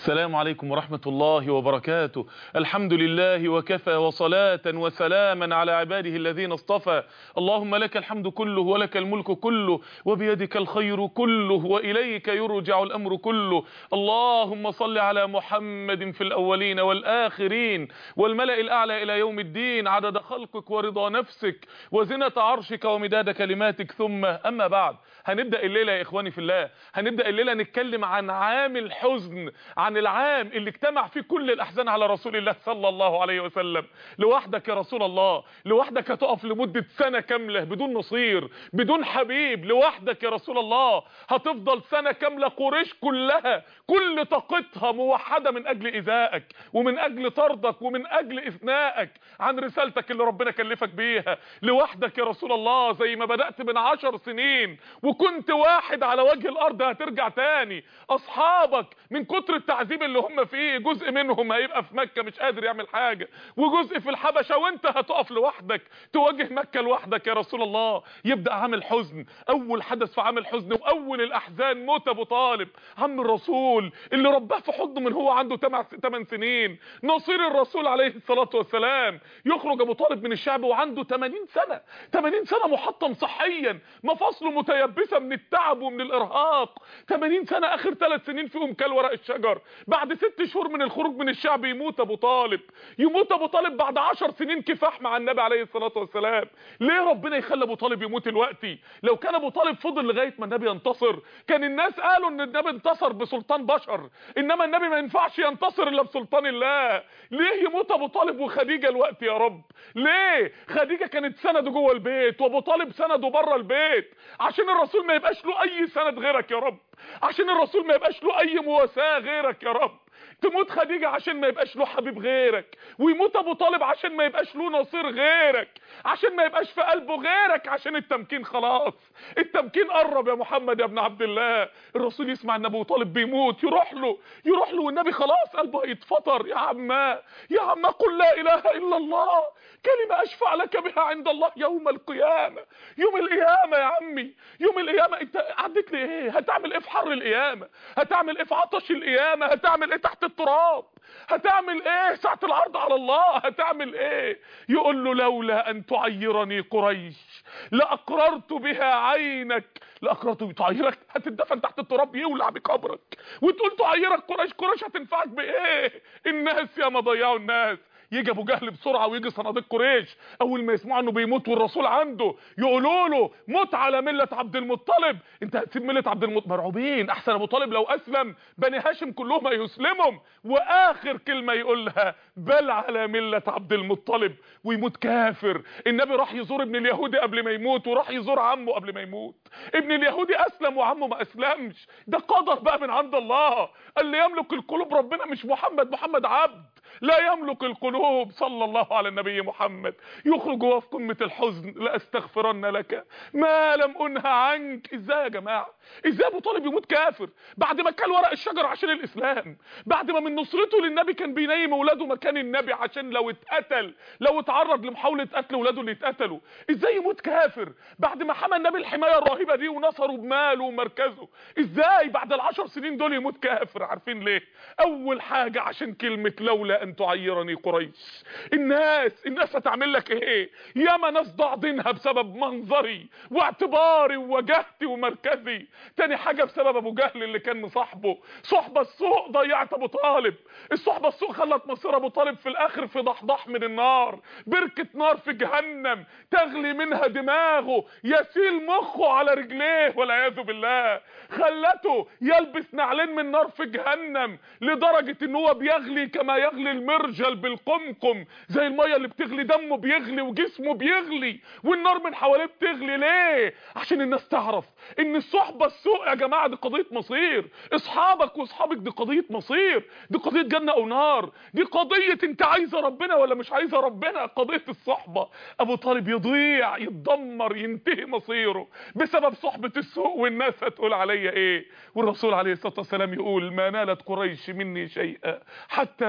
السلام عليكم ورحمة الله وبركاته الحمد لله وكفى وصلاة وسلاما على عباده الذين اصطفى اللهم لك الحمد كله ولك الملك كله وبيدك الخير كله وإليك يرجع الأمر كله اللهم صل على محمد في الأولين والآخرين والملأ الأعلى إلى يوم الدين عدد خلقك ورضا نفسك وزنة عرشك ومداد كلماتك ثم أما بعد هنبدأ الليلة يا إخواني في الله هنبدأ الليلة نتكلم عن عام الحزن عن العام اللي اجتمع فيه كل الأحزان على رسول الله صلى الله عليه وسلم لوحدك يا رسول الله لوحدك هتقف لمدة سنة كاملة بدون نصير بدون حبيب لوحدك يا رسول الله هتفضل سنة كاملة قريش كلها كل طاقتها موحدة من أجل إذائك ومن أجل طردك ومن أجل إثنائك عن رسالتك اللي ربنا كلفك بيها لوحدك يا رسول الله زي ما بدأت من عشر سنين وكنت واحد على وجه الأرض هترجع تاني أصحابك من كتر التعذيب اللي هم فيه جزء منهم هيبقى في مكة مش قادر يعمل حاجة وجزء في الحبشة وانت هتقف لوحدك تواجه مكة لوحدك يا رسول الله يبدأ عام الحزن أول حدث في عام الحزن وأول الأحزان موت أبو طالب عم الرسول اللي رباه في حضنه من هو عنده 8 سنين نصير الرسول عليه الصلاة والسلام يخرج أبو طالب من الشعب وعنده 80 سنة 80 سنة محطم صحيا مفاصله متيبسة من التعب ومن الإرهاق 80 سنة آخر ثلاث سنين فيهم كل ورق الشجر بعد ست شهور من الخروج من الشعب يموت أبو طالب يموت أبو طالب بعد 10 سنين كفاح مع النبي عليه الصلاة والسلام ليه ربنا يخلي أبو طالب يموت دلوقتي لو كان أبو طالب فضل لغاية ما النبي ينتصر كان الناس قالوا ان النبي انتصر بسلطان بشر انما النبي ما ينفعش ينتصر الا بسلطان الله ليه يموت ابو طالب وخديجه الوقت يا رب ليه خديجه كانت سنده جوه البيت وابو طالب سنده بره البيت عشان الرسول ما يبقاش له اي سند غيرك يا رب عشان الرسول ما يبقاش له اي مواساه غيرك يا رب تموت خديجة عشان ما يبقاش له حبيب غيرك ويموت ابو طالب عشان ما يبقاش له نصير غيرك عشان ما يبقاش في قلبه غيرك عشان التمكين خلاص التمكين قرب يا محمد يا ابن عبد الله الرسول يسمع ان ابو طالب بيموت يروح له يروح له والنبي خلاص قلبه هيتفطر يا عما يا عما قل لا اله الا الله كلمة اشفع لك بها عند الله يوم القيامة يوم القيامة يا عمي يوم القيامة انت عديت لي ايه هتعمل ايه في حر القيامة هتعمل ايه في عطش القيامة هتعمل ايه تحت التراب هتعمل ايه ساعة العرض على الله هتعمل ايه يقول له لولا ان تعيرني قريش لاقررت بها عينك لاقررت تعيرك هتدفن تحت التراب يولع بقبرك وتقول تعيرك قريش قريش هتنفعك بايه الناس يا ما ضيعوا الناس يجي ابو جهل بسرعه ويجي صناديق قريش اول ما يسمعوا انه بيموت والرسول عنده يقولوا له موت على مله عبد المطلب انت هتسيب مله عبد المطلب مرعوبين احسن ابو طالب لو اسلم بني هاشم كلهم هيسلمهم واخر كلمه يقولها بل على مله عبد المطلب ويموت كافر النبي راح يزور ابن اليهودي قبل ما يموت وراح يزور عمه قبل ما يموت ابن اليهودي اسلم وعمه ما اسلمش ده قدر بقى من عند الله اللي يملك القلوب ربنا مش محمد محمد عبد لا يملك القلوب صلى الله على النبي محمد يخرج وهو في قمه الحزن لاستغفرن لك ما لم انهى عنك ازاي يا جماعه ازاي ابو طالب يموت كافر بعد ما كل ورق الشجر عشان الاسلام بعد ما من نصرته للنبي كان بينيم اولاده مكان النبي عشان لو اتقتل لو اتعرض لمحاوله قتل اولاده اللي اتقتلوا ازاي يموت كافر بعد ما حمى النبي الحمايه الرهيبه دي ونصره بماله ومركزه ازاي بعد العشر سنين دول يموت كافر عارفين ليه اول حاجه عشان كلمه لولا ان تعيرني قريش الناس الناس هتعمل لك ايه ياما ناس ضاعدينها بسبب منظري واعتباري ووجهتي ومركزي تاني حاجه بسبب ابو جهل اللي كان مصاحبه صحبه السوء ضيعت ابو طالب الصحبه السوء خلت مصير ابو طالب في الاخر في ضحضح من النار بركه نار في جهنم تغلي منها دماغه يسيل مخه على رجليه والعياذ بالله خلته يلبس نعلين من نار في جهنم لدرجه ان هو بيغلي كما يغلي المرجل بالقمقم زي الميه اللي بتغلي دمه بيغلي وجسمه بيغلي والنار من حواليه بتغلي ليه عشان الناس تعرف ان الصحبه السوء يا جماعه دي قضيه مصير اصحابك واصحابك دي قضيه مصير دي قضيه جنه او نار دي قضيه انت عايزه ربنا ولا مش عايزه ربنا قضيه الصحبه ابو طالب يضيع يتدمر ينتهي مصيره بسبب صحبه السوء والناس هتقول عليا ايه والرسول عليه الصلاه والسلام يقول ما نالت قريش مني شيئا حتى مات ابو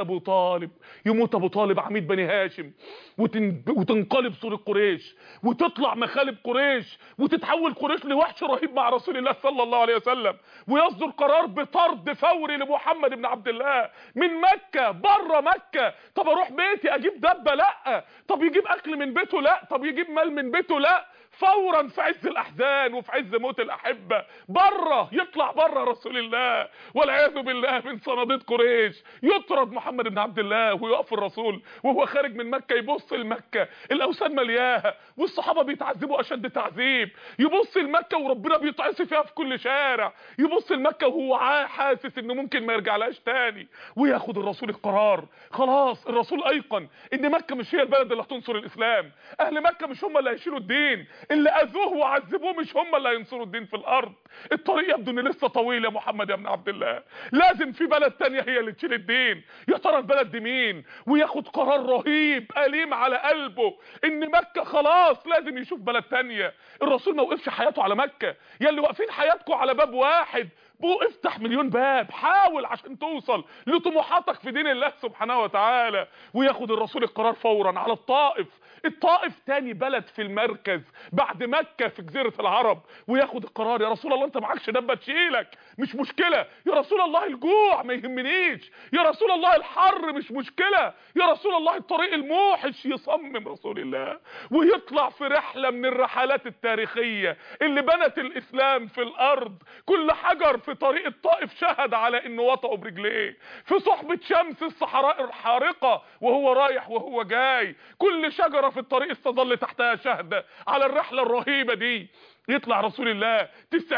ابو طالب يموت ابو طالب عميد بني هاشم وتن... وتنقلب صورة قريش وتطلع مخالب قريش وتتحول قريش لوحش رهيب مع رسول الله صلى الله عليه وسلم ويصدر قرار بطرد فوري لمحمد بن عبد الله من مكة بره مكة طب اروح بيتي اجيب دبة لا طب يجيب اكل من بيته لا طب يجيب مال من بيته لا فورا في عز الاحزان وفي عز موت الاحبه بره يطلع بره رسول الله والعياذ بالله من صناديد قريش يطرد محمد بن عبد الله ويقف الرسول وهو خارج من مكه يبص لمكه الاوثان ملياها والصحابه بيتعذبوا اشد تعذيب يبص لمكه وربنا بيتعصي فيها في كل شارع يبص لمكه وهو حاسس انه ممكن ما يرجعلهاش تاني وياخد الرسول القرار خلاص الرسول ايقن ان مكه مش هي البلد اللي هتنصر الاسلام اهل مكه مش هم اللي هيشيلوا الدين اللي اذوه وعذبوه مش هم اللي هينصروا الدين في الارض الطريق يبدو ان لسه طويل يا محمد يا ابن عبد الله لازم في بلد تانية هي اللي تشيل الدين يا ترى البلد دي مين وياخد قرار رهيب أليم على قلبه ان مكة خلاص لازم يشوف بلد تانية الرسول ما وقفش حياته على مكة يا اللي واقفين حياتكم على باب واحد بو افتح مليون باب حاول عشان توصل لطموحاتك في دين الله سبحانه وتعالى وياخد الرسول القرار فورا على الطائف الطائف تاني بلد في المركز بعد مكة في جزيرة العرب وياخد القرار يا رسول الله انت معكش دبة تشيلك مش مشكلة يا رسول الله الجوع ما يهمنيش يا رسول الله الحر مش مشكلة يا رسول الله الطريق الموحش يصمم رسول الله ويطلع في رحلة من الرحلات التاريخية اللي بنت الاسلام في الارض كل حجر في طريق الطائف شهد على انه وطئه برجليه في صحبة شمس الصحراء الحارقة وهو رايح وهو جاي كل شجرة في الطريق استظل تحتها شهدة على الرحلة الرهيبة دي يطلع رسول الله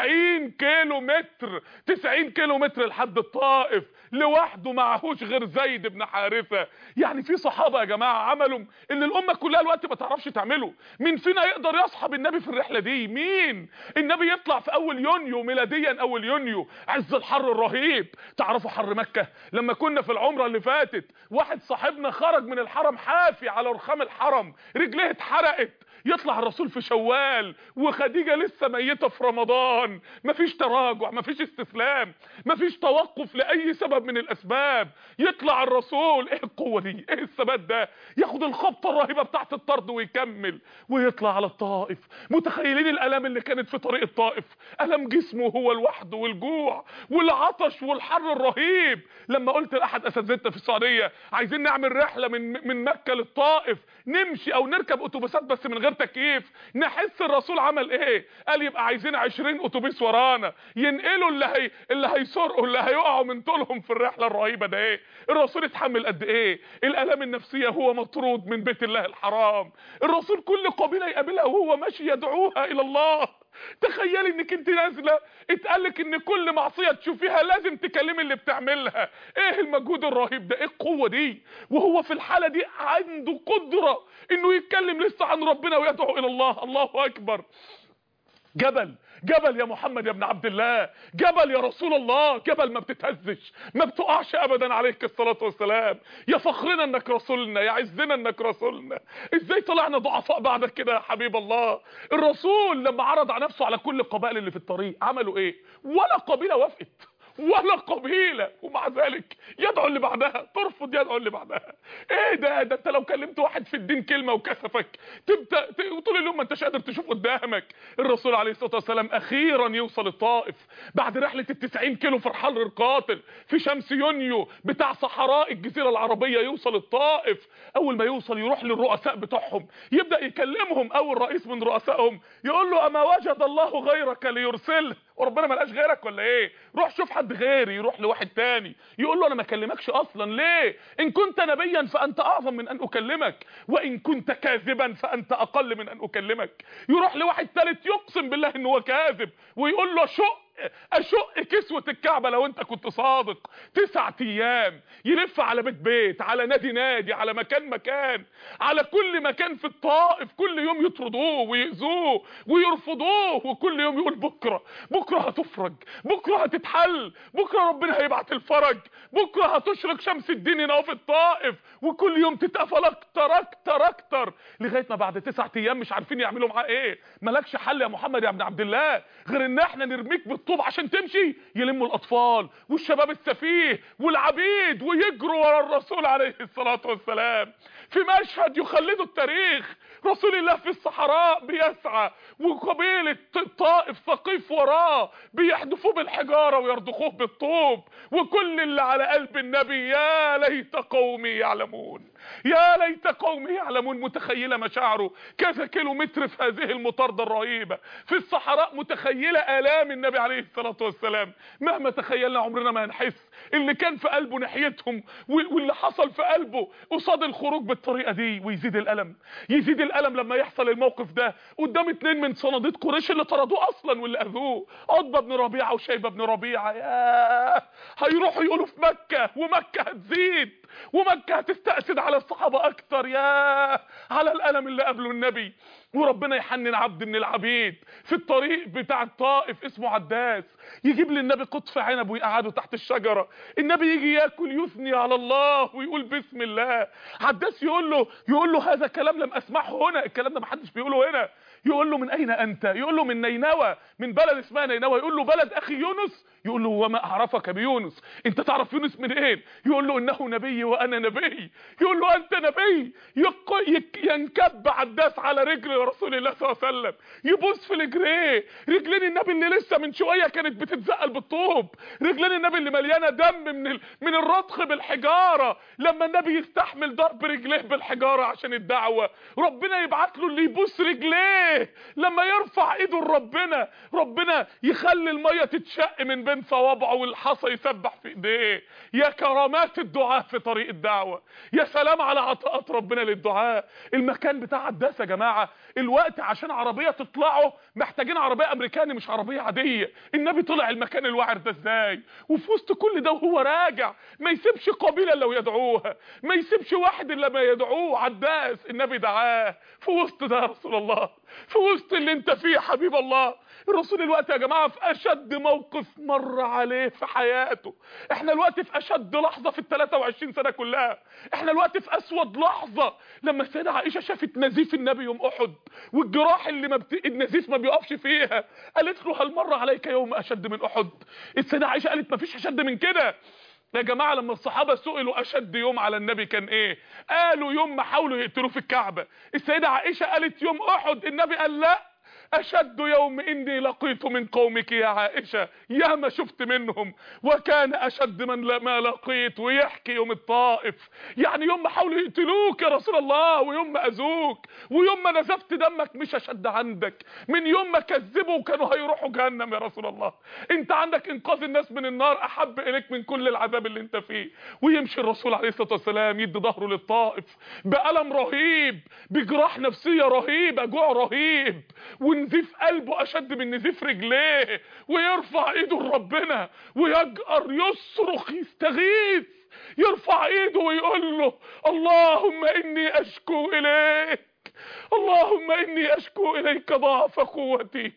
90 كيلو متر 90 كيلو متر لحد الطائف لوحده معهوش غير زيد بن حارثة يعني في صحابة يا جماعة عملوا اللي الأمة كلها الوقت ما تعرفش تعمله مين فينا يقدر يصحب النبي في الرحلة دي مين النبي يطلع في أول يونيو ميلاديا أول يونيو عز الحر الرهيب تعرفوا حر مكة لما كنا في العمرة اللي فاتت واحد صاحبنا خرج من الحرم حافي على رخام الحرم رجليه اتحرقت يطلع الرسول في شوال وخديجة لسه ميتة في رمضان مفيش تراجع مفيش استسلام مفيش توقف لأي سبب من الأسباب يطلع الرسول ايه القوة دي ايه الثبات ده ياخد الخبطة الرهيبة بتاعت الطرد ويكمل ويطلع على الطائف متخيلين الألم اللي كانت في طريق الطائف ألم جسمه هو لوحده والجوع والعطش والحر الرهيب لما قلت لأحد أساتذتنا في السعودية عايزين نعمل رحلة من من مكة للطائف نمشي أو نركب أتوبيسات بس من غير تكييف نحس الرسول عمل ايه قال يبقى عايزين 20 اتوبيس ورانا ينقلوا اللي هي اللي هيسرقوا اللي هيقعوا من طولهم في الرحله الرهيبه ده ايه الرسول اتحمل قد ايه الالام النفسيه هو مطرود من بيت الله الحرام الرسول كل قبيله يقابلها وهو ماشي يدعوها الى الله تخيلي انك انت نازله اتقالك ان كل معصيه تشوفيها لازم تكلمي اللي بتعملها ايه المجهود الرهيب ده ايه القوه دي وهو في الحاله دي عنده قدره انه يتكلم لسه عن ربنا ويدعو الى الله الله اكبر جبل جبل يا محمد يا ابن عبد الله جبل يا رسول الله جبل ما بتتهزش ما بتقعش ابدا عليك الصلاه والسلام يا فخرنا انك رسولنا يا عزنا انك رسولنا ازاي طلعنا ضعفاء بعدك كده يا حبيب الله الرسول لما عرض على نفسه على كل القبائل اللي في الطريق عملوا ايه ولا قبيله وافقت ولا قبيله ومع ذلك يدعو اللي بعدها ترفض يدعو اللي بعدها ايه ده ده انت لو كلمت واحد في الدين كلمه وكسفك تبدا طول اليوم ما انتش قادر تشوف قدامك الرسول عليه الصلاه والسلام اخيرا يوصل الطائف بعد رحله ال90 كيلو في الحر القاتل في شمس يونيو بتاع صحراء الجزيره العربيه يوصل الطائف اول ما يوصل يروح للرؤساء بتوعهم يبدا يكلمهم اول رئيس من رؤسائهم يقول له اما وجد الله غيرك ليرسله وربنا ما لقاش غيرك ولا ايه روح شوف حد غيري يروح لواحد تاني يقول له انا ما اكلمكش اصلا ليه ان كنت نبيا فانت اعظم من ان اكلمك وان كنت كاذبا فانت اقل من ان اكلمك يروح لواحد ثالث يقسم بالله ان هو كاذب ويقول له شق اشق كسوة الكعبة لو انت كنت صادق تسعة ايام يلف على بيت بيت على نادي نادي على مكان مكان على كل مكان في الطائف كل يوم يطردوه ويأذوه ويرفضوه وكل يوم يقول بكرة بكرة هتفرج بكرة هتتحل بكرة ربنا هيبعت الفرج بكرة هتشرق شمس الدين هنا في الطائف وكل يوم تتقفل اكتر اكتر اكتر لغاية ما بعد تسعة ايام مش عارفين يعملوا معاه ايه مالكش حل يا محمد يا ابن عبد الله غير ان احنا نرميك بالطائف الطوب عشان تمشي يلموا الاطفال والشباب السفيه والعبيد ويجروا ورا الرسول عليه الصلاه والسلام في مشهد يخلده التاريخ رسول الله في الصحراء بيسعى وقبيلة طائف ثقيف وراه بيحدفوه بالحجارة ويرضخوه بالطوب وكل اللي على قلب النبي يا ليت قومي يعلمون يا ليت قومي يعلمون متخيلة مشاعره كذا كيلو متر في هذه المطاردة الرهيبة في الصحراء متخيلة آلام النبي عليه الصلاة والسلام مهما تخيلنا عمرنا ما هنحس اللي كان في قلبه ناحيتهم واللي حصل في قلبه قصاد الخروج بالطريقة دي ويزيد الألم يزيد الألم لما يحصل الموقف ده قدام اتنين من صناديد قريش اللي طردوه أصلا واللي أذوه عتبة بن ربيعة وشيبة بن ربيعة يا هيروحوا يقولوا في مكة ومكة هتزيد ومكة هتستأسد على الصحابة أكتر يا على الألم اللي قبله النبي وربنا يحنن عبد من العبيد في الطريق بتاع الطائف اسمه عداس يجيب للنبي قطف عنب ويقعده تحت الشجرة النبي يجي ياكل يثني على الله ويقول بسم الله عداس يقول له يقول له هذا كلام لم اسمعه هنا الكلام ده محدش بيقوله هنا يقول له من اين انت يقول له من نينوى من بلد اسمها نينوى يقول له بلد اخي يونس يقول له وما اعرفك بيونس انت تعرف يونس من ايه يقول له انه نبي وانا نبي يقول له انت نبي يق... يك... ينكب عداس على رجل رسول الله صلى الله عليه وسلم يبوس في رجليه رجلين النبي اللي لسه من شويه كانت بتتزقل بالطوب رجلين النبي اللي مليانه دم من ال... من الرضخ بالحجاره لما النبي يستحمل ضرب رجليه بالحجاره عشان الدعوه ربنا يبعت له اللي يبوس رجليه لما يرفع ايده لربنا ربنا يخلي الميه تتشق من بين صوابعه والحصى يسبح في ايديه يا كرامات الدعاء في طريق الدعوه يا سلام على عطاءات ربنا للدعاء المكان بتاع عداس يا جماعه الوقت عشان عربيه تطلعوا محتاجين عربيه امريكاني مش عربيه عاديه النبي طلع المكان الوعر ده ازاي وفي وسط كل ده وهو راجع ما يسيبش قبيله الا ويدعوها ما يسيبش واحد الا ما يدعوه عداس النبي دعاه في وسط ده يا رسول الله في وسط اللي انت فيه يا حبيب الله الرسول الوقت يا جماعة في أشد موقف مر عليه في حياته احنا الوقت في أشد لحظة في ال 23 سنة كلها احنا الوقت في أسود لحظة لما السيدة عائشة شافت نزيف النبي يوم أحد والجراح اللي ما بت... النزيف ما بيقفش فيها قالت له هل مر عليك يوم أشد من أحد السيدة عائشة قالت ما فيش أشد من كده يا جماعة لما الصحابة سئلوا أشد يوم على النبي كان إيه قالوا يوم ما حاولوا يقتلوه في الكعبة السيدة عائشة قالت يوم أحد النبي قال لا أشد يوم إني لقيت من قومك يا عائشة يا ما شفت منهم وكان أشد من ما لقيت ويحكي يوم الطائف يعني يوم ما حاولوا يقتلوك يا رسول الله ويوم ما أذوك ويوم ما نزفت دمك مش أشد عندك من يوم ما كذبوا كانوا هيروحوا جهنم يا رسول الله انت عندك انقاذ الناس من النار أحب إليك من كل العذاب اللي انت فيه ويمشي الرسول عليه الصلاة والسلام يدي ظهره للطائف بألم رهيب بجراح نفسية رهيبة جوع رهيب ونزيف قلبه اشد من نزيف رجليه ويرفع ايده لربنا ويجأر يصرخ يستغيث يرفع ايده ويقول له اللهم اني اشكو اليك اللهم اني اشكو اليك ضعف قوتي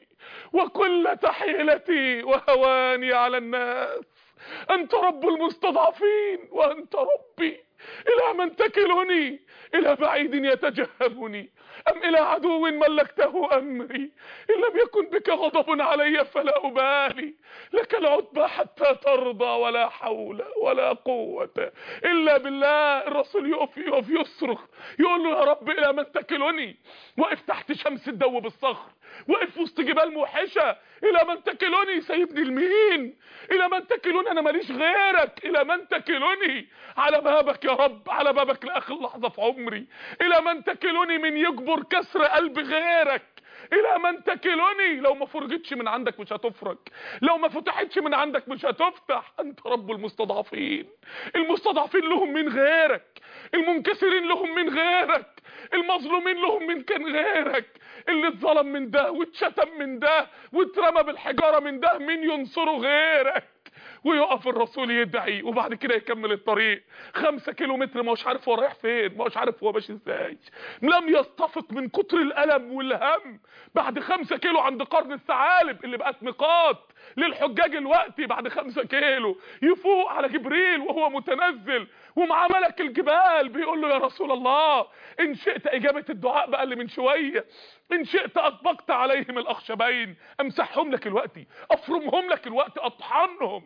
وكل حيلتي وهواني على الناس انت رب المستضعفين وانت ربي الى من تكلني الى بعيد يتجهمني أم إلى عدو ملكته أمري إن لم يكن بك غضب علي فلا أبالي لك العتبى حتى ترضى ولا حول ولا قوة إلا بالله الرسول يقف يقف يصرخ يقول له يا رب إلى من تكلني وقف تحت شمس الدو بالصخر وقف وسط جبال موحشة إلى من تكلني سيبني المين إلى من تكلني أنا ماليش غيرك إلى من تكلني على بابك يا رب على بابك لآخر لحظة في عمري إلى من تكلني من يجبر كسر قلب غيرك الى من تكلني لو ما فرجتش من عندك مش هتفرج لو ما فتحتش من عندك مش هتفتح انت رب المستضعفين المستضعفين لهم من غيرك المنكسرين لهم من غيرك المظلومين لهم من كان غيرك اللي اتظلم من ده واتشتم من ده واترمى بالحجاره من ده مين ينصره غيرك ويقف الرسول يدعي وبعد كده يكمل الطريق خمسة كيلو متر ما هوش عارف هو رايح فين ما هوش عارف هو ماشي ازاي لم يستفق من كتر الألم والهم بعد خمسة كيلو عند قرن الثعالب اللي بقت ميقات للحجاج الوقتي بعد خمسة كيلو يفوق على جبريل وهو متنزل ومعاه ملك الجبال بيقول له يا رسول الله ان شئت اجابه الدعاء بقى اللي من شويه ان شئت اطبقت عليهم الاخشبين امسحهم لك الوقت افرمهم لك الوقت اطحنهم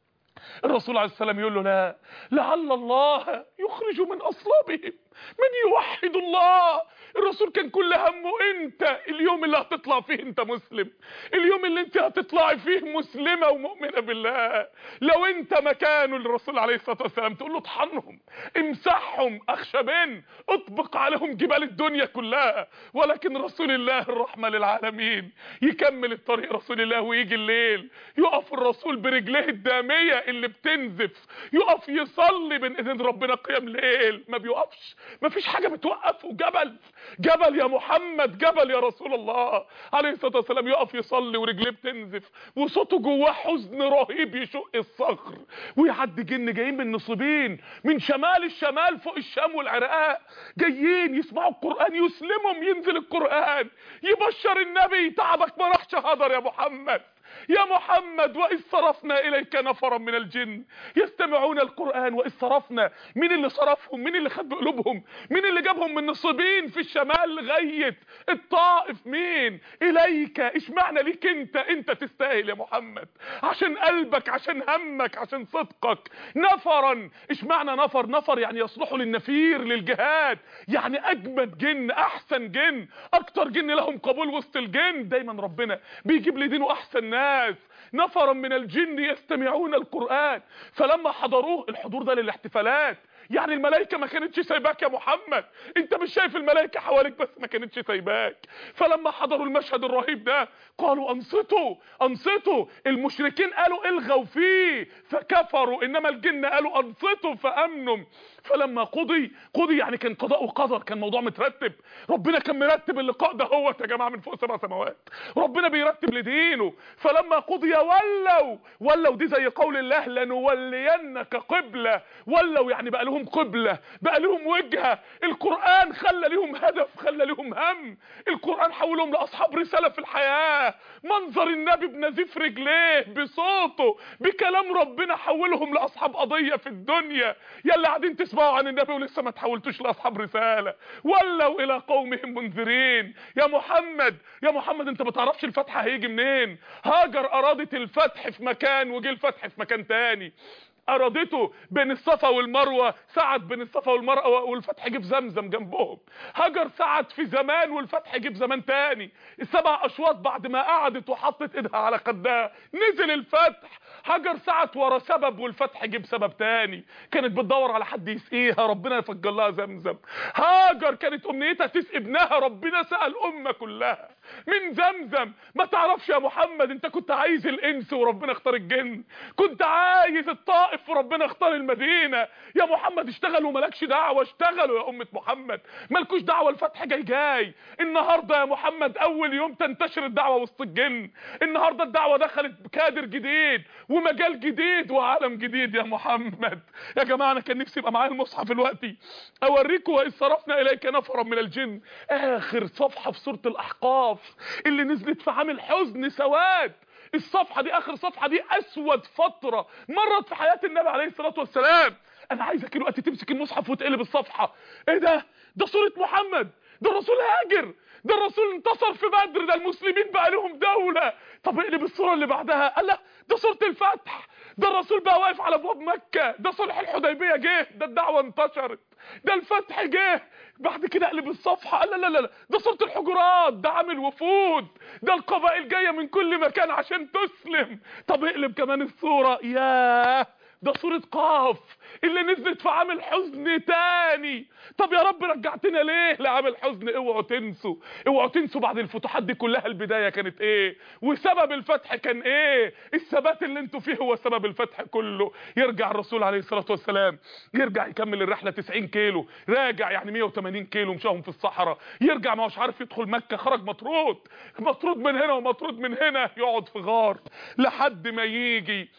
الرسول عليه السلام يقول له لا لعل الله يخرج من اصلابهم من يوحد الله الرسول كان كل همه انت اليوم اللي هتطلع فيه انت مسلم اليوم اللي انت هتطلعي فيه مسلمة ومؤمنة بالله لو انت مكانه الرسول عليه الصلاة والسلام تقول له اطحنهم امسحهم اخشبين اطبق عليهم جبال الدنيا كلها ولكن رسول الله الرحمة للعالمين يكمل الطريق رسول الله ويجي الليل يقف الرسول برجليه الدامية اللي بتنزف يقف يصلي بين ايدين ربنا قيام ليل ما بيقفش ما فيش حاجة بتوقفه جبل جبل يا محمد جبل يا رسول الله عليه الصلاة والسلام يقف يصلي ورجليه بتنزف وصوته جواه حزن رهيب يشق الصخر ويعدي جن جايين من نصيبين من شمال الشمال فوق الشام والعراق جايين يسمعوا القرآن يسلمهم ينزل القرآن يبشر النبي تعبك ما راحش هدر يا محمد يا محمد وإذ صرفنا إليك نفرا من الجن يستمعون القرآن وإذ صرفنا مين اللي صرفهم مين اللي خد بقلوبهم مين اللي جابهم من نصيبين في الشمال لغاية الطائف مين إليك اشمعنى ليك انت انت تستاهل يا محمد عشان قلبك عشان همك عشان صدقك نفرا اشمعنى نفر نفر يعني يصلحوا للنفير للجهاد يعني أجمد جن أحسن جن أكتر جن لهم قبول وسط الجن دايما ربنا بيجيب لدينه أحسن ناس الناس نفرا من الجن يستمعون القرآن فلما حضروه الحضور ده للاحتفالات يعني الملائكه ما كانتش سايباك يا محمد انت مش شايف الملائكه حواليك بس ما كانتش سايباك فلما حضروا المشهد الرهيب ده قالوا انصتوا انصتوا المشركين قالوا الغوا فيه فكفروا انما الجن قالوا انصتوا فامنوا فلما قضي قضي يعني كان قضاء وقدر كان موضوع مترتب ربنا كان مرتب اللقاء ده هو يا جماعه من فوق سبع سماوات ربنا بيرتب لدينه فلما قضي ولوا ولوا دي زي قول الله لنولينك قبله ولوا يعني بقى لهم قبله بقى لهم وجهه القران خلى لهم هدف خلى لهم هم القران حولهم لاصحاب رساله في الحياه منظر النبي بنزيف رجليه بصوته بكلام ربنا حولهم لاصحاب قضيه في الدنيا يلا قاعدين تسمعوا عن النبي ولسه ما تحولتوش لاصحاب رساله ولوا الى قومهم منذرين يا محمد يا محمد انت ما تعرفش الفتح هيجي منين هاجر ارادت الفتح في مكان وجه الفتح في مكان تاني ارادته بين الصفا والمروه سعد بين الصفا والمروه والفتح جه في زمزم جنبهم هاجر سعد في زمان والفتح جه في زمان تاني السبع اشواط بعد ما قعدت وحطت ايدها على خدها نزل الفتح هاجر سعد ورا سبب والفتح جه بسبب تاني كانت بتدور على حد يسقيها ربنا يفجر لها زمزم هاجر كانت امنيتها تسقي ابنها ربنا سقى الامه كلها من زمزم ما تعرفش يا محمد انت كنت عايز الانس وربنا اختار الجن كنت عايز الطائف وربنا اختار المدينه يا محمد اشتغلوا مالكش دعوه اشتغلوا يا امه محمد مالكوش دعوه الفتح جاي جاي النهارده يا محمد اول يوم تنتشر الدعوه وسط الجن النهارده الدعوه دخلت كادر جديد ومجال جديد وعالم جديد يا محمد يا جماعه انا كان نفسي يبقى معايا المصحف دلوقتي اوريكم واذ صرفنا اليك نفرا من الجن اخر صفحه في سوره الاحقاف اللي نزلت في عام الحزن سواد الصفحه دي اخر صفحه دي اسود فتره مرت في حياه النبي عليه الصلاه والسلام انا عايزك دلوقتي تمسك المصحف وتقلب الصفحه ايه ده ده سوره محمد ده الرسول هاجر ده الرسول انتصر في بدر ده المسلمين بقى لهم دولة طب اقلب الصورة اللي بعدها قال لا ده سورة الفتح ده الرسول بقى واقف على ابواب مكة ده صلح الحديبية جه ده الدعوة انتشرت ده الفتح جه بعد كده اقلب الصفحة قال لا لا لا ده سورة الحجرات ده عامل وفود ده القبائل جاية من كل مكان عشان تسلم طب اقلب كمان الصورة ياه ده سورة قاف اللي نزلت في عام الحزن تاني طب يا رب رجعتنا ليه لعام الحزن اوعوا تنسوا اوعوا تنسوا بعد الفتوحات دي كلها البداية كانت ايه وسبب الفتح كان ايه الثبات اللي انتوا فيه هو سبب الفتح كله يرجع الرسول عليه الصلاة والسلام يرجع يكمل الرحلة 90 كيلو راجع يعني 180 كيلو مشاهم في الصحراء يرجع ما هوش عارف يدخل مكة خرج مطرود مطرود من هنا ومطرود من هنا يقعد في غار لحد ما يجي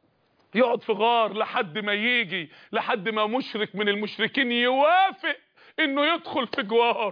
يقعد في غار لحد ما يجي لحد ما مشرك من المشركين يوافق انه يدخل في جواره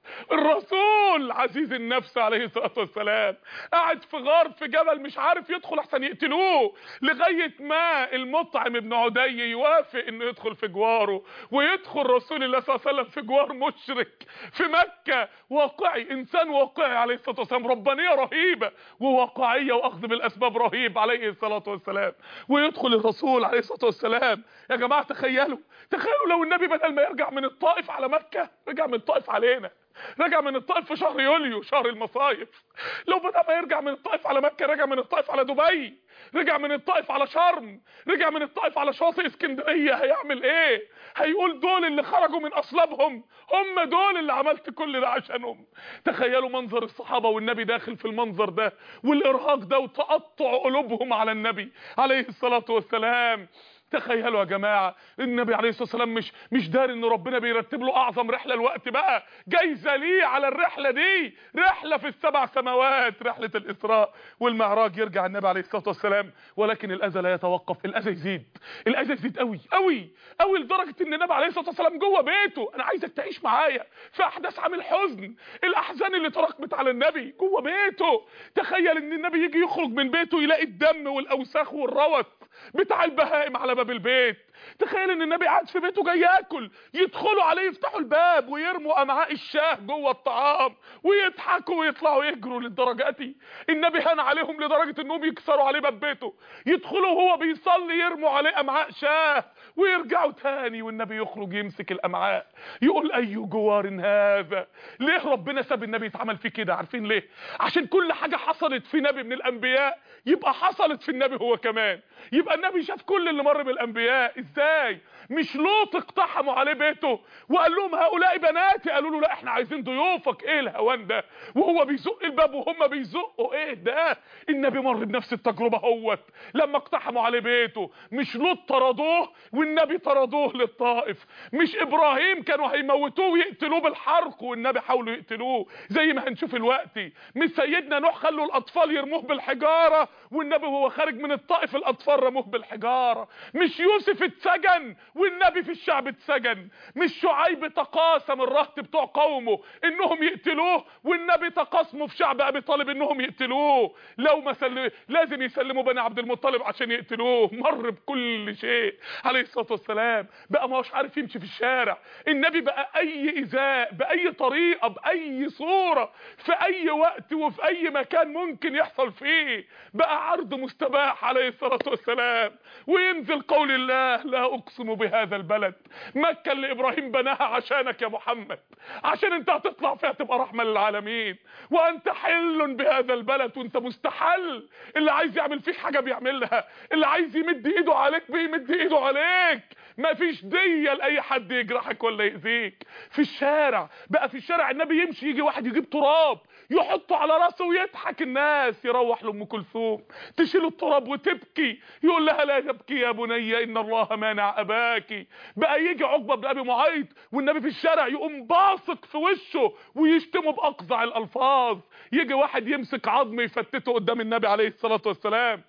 الرسول عزيز النفس عليه الصلاه والسلام قاعد في غار في جبل مش عارف يدخل احسن يقتلوه لغايه ما المطعم ابن عدي يوافق انه يدخل في جواره ويدخل رسول الله صلى الله عليه وسلم في جوار مشرك في مكه واقعي انسان واقعي عليه الصلاه والسلام ربانيه رهيبه وواقعيه واخذ بالاسباب رهيب عليه الصلاه والسلام ويدخل الرسول عليه الصلاه والسلام يا جماعه تخيلوا تخيلوا لو النبي بدل ما يرجع من الطائف على مكه رجع من الطائف علينا رجع من الطائف في شهر يوليو شهر المصايف لو بدأ ما يرجع من الطائف على مكة رجع من الطائف على دبي رجع من الطائف على شرم رجع من الطائف على شاطئ اسكندرية هيعمل ايه هيقول دول اللي خرجوا من اصلابهم هم دول اللي عملت كل ده عشانهم تخيلوا منظر الصحابة والنبي داخل في المنظر ده والارهاق ده وتقطع قلوبهم على النبي عليه الصلاة والسلام تخيلوا يا جماعه النبي عليه الصلاه والسلام مش مش داري ان ربنا بيرتب له اعظم رحله الوقت بقى جايزه ليه على الرحله دي رحله في السبع سماوات رحله الاسراء والمعراج يرجع النبي عليه الصلاه والسلام ولكن الاذى لا يتوقف الاذى يزيد الاذى يزيد قوي قوي قوي لدرجه ان النبي عليه الصلاه والسلام جوه بيته انا عايزك تعيش معايا في احداث عام الحزن الاحزان اللي تراكمت على النبي جوه بيته تخيل ان النبي يجي يخرج من بيته يلاقي الدم والاوساخ والروث بتاع البهائم على باب البيت تخيل ان النبي قاعد في بيته جاي ياكل يدخلوا عليه يفتحوا الباب ويرموا امعاء الشاه جوه الطعام ويضحكوا ويطلعوا يجروا للدرجه دي النبي هان عليهم لدرجه انهم يكسروا عليه باب بيته يدخلوا وهو بيصلي يرموا عليه امعاء شاه ويرجعوا تاني والنبي يخرج يمسك الامعاء يقول اي جوار هذا ليه ربنا ساب النبي يتعمل فيه كده عارفين ليه عشان كل حاجه حصلت في نبي من الانبياء يبقى حصلت في النبي هو كمان يبقى النبي شاف كل اللي مر بالانبياء ازاي مش لوط اقتحموا عليه بيته وقال لهم هؤلاء بناتي قالوا له لا احنا عايزين ضيوفك ايه الهوان ده وهو بيزق الباب وهم بيزقوا ايه ده النبي مر بنفس التجربه اهوت لما اقتحموا عليه بيته مش لوط طردوه والنبي طردوه للطائف مش ابراهيم كانوا هيموتوه ويقتلوه بالحرق والنبي حاولوا يقتلوه زي ما هنشوف الوقتي مش سيدنا نوح خلوا الاطفال يرموه بالحجاره والنبي وهو خارج من الطائف الاطفال رموه بالحجاره مش يوسف اتسجن والنبي في الشعب اتسجن مش شعيب تقاسم الرهط بتوع قومه انهم يقتلوه والنبي تقاسموا في شعب ابي طالب انهم يقتلوه لو ما سلم لازم يسلموا بني عبد المطلب عشان يقتلوه مر بكل شيء عليه الصلاه والسلام بقى ما هوش عارف يمشي في الشارع النبي بقى اي ايذاء باي طريقه باي صوره في اي وقت وفي اي مكان ممكن يحصل فيه بقى عرض مستباح عليه الصلاه والسلام وينزل قول الله لا اقسم بهذا البلد مكه اللي ابراهيم بناها عشانك يا محمد عشان انت هتطلع فيها تبقى رحمه للعالمين وانت حل بهذا البلد وانت مستحل اللي عايز يعمل فيك حاجه بيعملها اللي عايز يمد ايده عليك بيمد ايده عليك مفيش دية لاي حد يجرحك ولا يأذيك في الشارع بقى في الشارع النبي يمشي يجي واحد يجيب تراب يحطه على راسه ويضحك الناس يروح لام كلثوم تشيل التراب وتبكي يقول لها لا تبكي يا بني ان الله مانع اباكي بقى يجي عقبه بن ابي معيط والنبي في الشارع يقوم باصق في وشه ويشتمه باقذع الالفاظ يجي واحد يمسك عظم يفتته قدام النبي عليه الصلاه والسلام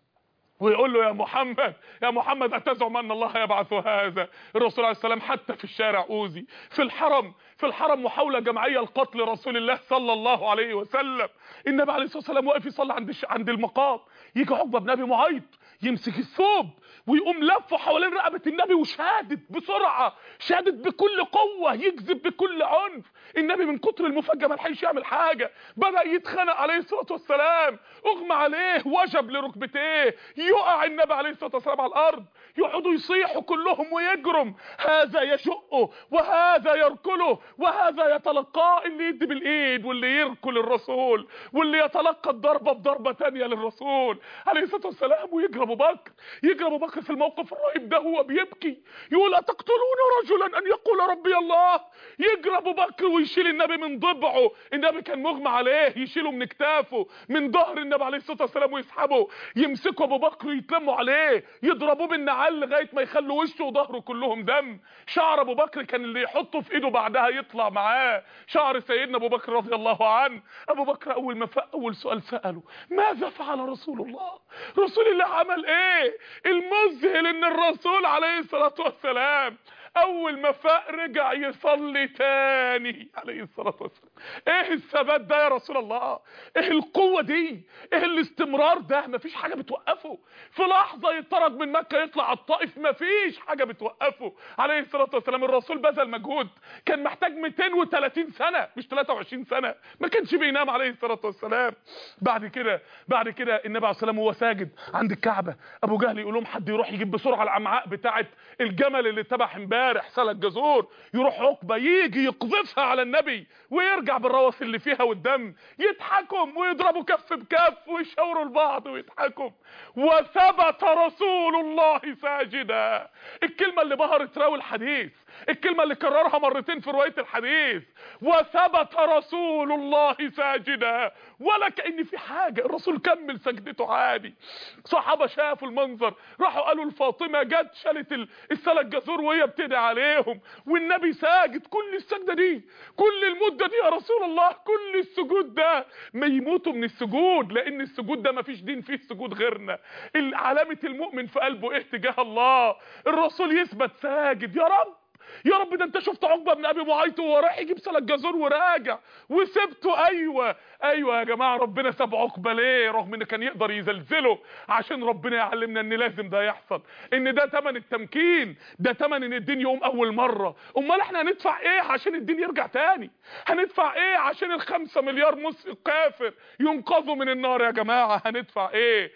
ويقول له يا محمد يا محمد اتزعم ان الله يبعث هذا الرسول عليه السلام حتى في الشارع اوذي في الحرم في الحرم محاوله جماعيه لقتل رسول الله صلى الله عليه وسلم النبي عليه الصلاه والسلام واقف يصلي عند عند المقام يجي عقبه بن ابي معيط يمسك الثوب ويقوم لفه حوالين رقبه النبي وشادد بسرعه شادد بكل قوه يجذب بكل عنف النبي من كتر المفاجاه ما لحقش يعمل حاجه بدا يتخنق عليه الصلاه والسلام اغمى عليه وجب لركبتيه يقع النبي عليه الصلاه والسلام على الارض يقعدوا يصيحوا كلهم ويجرم هذا يشقه وهذا يركله وهذا يتلقاه اللي يدي بالايد واللي يركل الرسول واللي يتلقى الضربه بضربه تانية للرسول عليه الصلاه والسلام ويجري ابو بكر يجري ابو بكر في الموقف الرهيب ده هو بيبكي يقول اتقتلون رجلا ان يقول ربي الله يجري ابو بكر ويشيل النبي من ضبعه النبي كان مغمى عليه يشيله من كتافه من ظهر النبي عليه الصلاه والسلام ويسحبه يمسكوا ابو بكر يتلموا عليه يضربوه بالنعال لغايه ما يخلوا وشه وظهره كلهم دم شعر ابو بكر كان اللي يحطه في ايده بعدها يطلع معاه شعر سيدنا ابو بكر رضي الله عنه ابو بكر اول ما فاق اول سؤال ساله ماذا فعل رسول الله رسول الله عمل ايه المذهل ان الرسول عليه الصلاه والسلام اول ما فاق رجع يصلي تاني عليه الصلاه والسلام ايه الثبات ده يا رسول الله ايه القوه دي ايه الاستمرار ده مفيش حاجه بتوقفه في لحظه يطرد من مكه يطلع على الطائف مفيش حاجه بتوقفه عليه الصلاه والسلام الرسول بذل مجهود كان محتاج 230 سنه مش 23 سنه ما كانش بينام عليه الصلاه والسلام بعد كده بعد كده النبي عليه الصلاه والسلام وهو ساجد عند الكعبه ابو جهل يقول لهم حد يروح يجيب بسرعه الامعاء بتاعه الجمل اللي اتذبح امبارح سلك جزور يروح عقبه يجي يقذفها على النبي ويرجع بالروث اللي فيها والدم يضحكوا ويضربوا كف بكف ويشاوروا لبعض ويضحكوا وثبت رسول الله ساجدا الكلمه اللي بهرت راوي الحديث الكلمه اللي كررها مرتين في روايه الحديث وثبت رسول الله ساجدا ولا كان في حاجه الرسول كمل سجدته عادي صحابه شافوا المنظر راحوا قالوا لفاطمه جت شالت السلك جزور وهي بتدعي عليهم والنبي ساجد كل السجده دي كل المده دي يا رسول الله كل السجود ده ما يموتوا من السجود لان السجود ده ما فيش دين فيه سجود غيرنا علامه المؤمن في قلبه ايه تجاه الله الرسول يثبت ساجد يا رب يا رب ده انت شفت عقبه بن ابي معيط وهو رايح يجيب سلك جزور وراجع وسبته ايوه ايوه يا جماعه ربنا ساب عقبه ليه رغم ان كان يقدر يزلزله عشان ربنا يعلمنا ان لازم ده يحصل ان ده ثمن التمكين ده ثمن ان الدين يقوم اول مره امال احنا هندفع ايه عشان الدين يرجع تاني هندفع ايه عشان الخمسة مليار مسلم كافر ينقذوا من النار يا جماعه هندفع ايه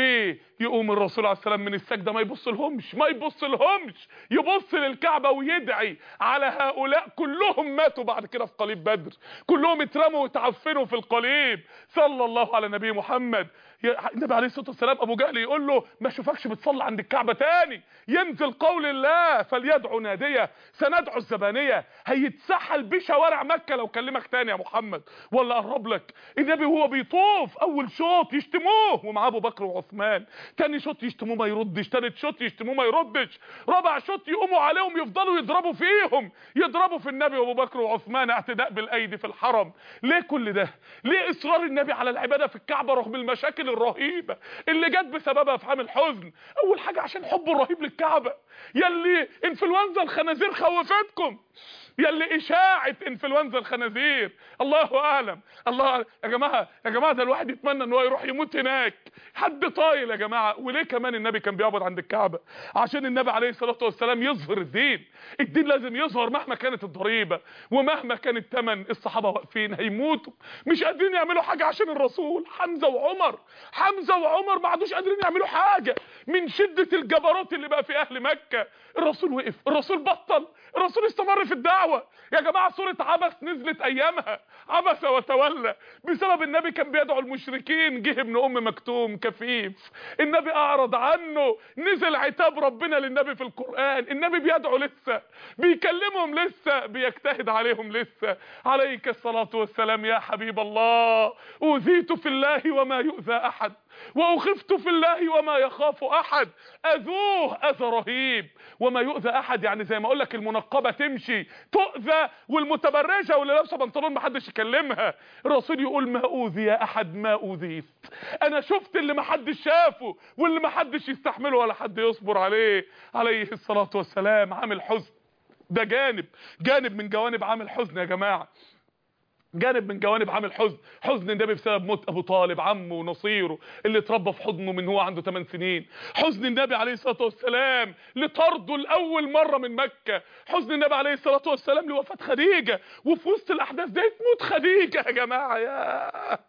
ويقوم الرسول عليه السلام من السجده ما يبص لهمش ما يبص لهمش يبص للكعبه ويدعي على هؤلاء كلهم ماتوا بعد كده في قليب بدر كلهم اترموا وتعفنوا في القليب صلى الله على نبي محمد النبي عليه الصلاه والسلام ابو جهل يقول له ما اشوفكش بتصلي عند الكعبه تاني ينزل قول الله فليدعو ناديه سندعو الزبانيه هيتسحل بشوارع مكه لو كلمك تاني يا محمد ولا قرب لك النبي وهو بيطوف اول شوط يشتموه ومعاه ابو بكر وعثمان تاني شوط يشتموه ما يردش تالت شوط يشتموه ما يردش رابع شوط يقوموا عليهم يفضلوا يضربوا فيهم يضربوا في النبي وابو بكر وعثمان اعتداء بالايدي في الحرم ليه كل ده ليه اصرار النبي على العباده في الكعبه رغم المشاكل الرهيبه اللي جت بسببها في عام الحزن اول حاجه عشان حبه الرهيب للكعبه يلي انفلونزا الخنازير خوفتكم يلي اشاعه انفلونزا الخنازير الله اعلم الله أعلم. يا جماعه يا جماعه ده الواحد يتمنى ان هو يروح يموت هناك حد طايل يا جماعه وليه كمان النبي كان بيعبد عند الكعبه عشان النبي عليه الصلاه والسلام يظهر الدين الدين لازم يظهر مهما كانت الضريبه ومهما كان الثمن الصحابه واقفين هيموتوا مش قادرين يعملوا حاجه عشان الرسول حمزه وعمر حمزه وعمر ما عادوش قادرين يعملوا حاجه من شده الجبروت اللي بقى في اهل مكه الرسول وقف الرسول بطل الرسول استمر في الدعوه يا جماعه سوره عبس نزلت ايامها عبس وتولى بسبب النبي كان بيدعو المشركين جه ابن ام مكتوم كفيف النبي اعرض عنه نزل عتاب ربنا للنبي في القران النبي بيدعو لسه بيكلمهم لسه بيجتهد عليهم لسه عليك الصلاه والسلام يا حبيب الله اوذيت في الله وما يؤذى احد واخفت في الله وما يخاف احد اذوه اذى رهيب وما يؤذى احد يعني زي ما اقول لك المنقبه تمشي تؤذى والمتبرجه واللي لابسه بنطلون ما حدش يكلمها الرسول يقول ما اوذي احد ما اوذيت انا شفت اللي ما حدش شافه واللي ما حدش يستحمله ولا حد يصبر عليه عليه الصلاه والسلام عامل حزن ده جانب جانب من جوانب عامل حزن يا جماعه جانب من جوانب عامل حزن حزن النبي بسبب موت ابو طالب عمه ونصيره اللي اتربى في حضنه من هو عنده 8 سنين حزن النبي عليه الصلاه والسلام لطرده لاول مره من مكه حزن النبي عليه الصلاه والسلام لوفاه خديجه وفي وسط الاحداث دي تموت خديجه يا جماعه يا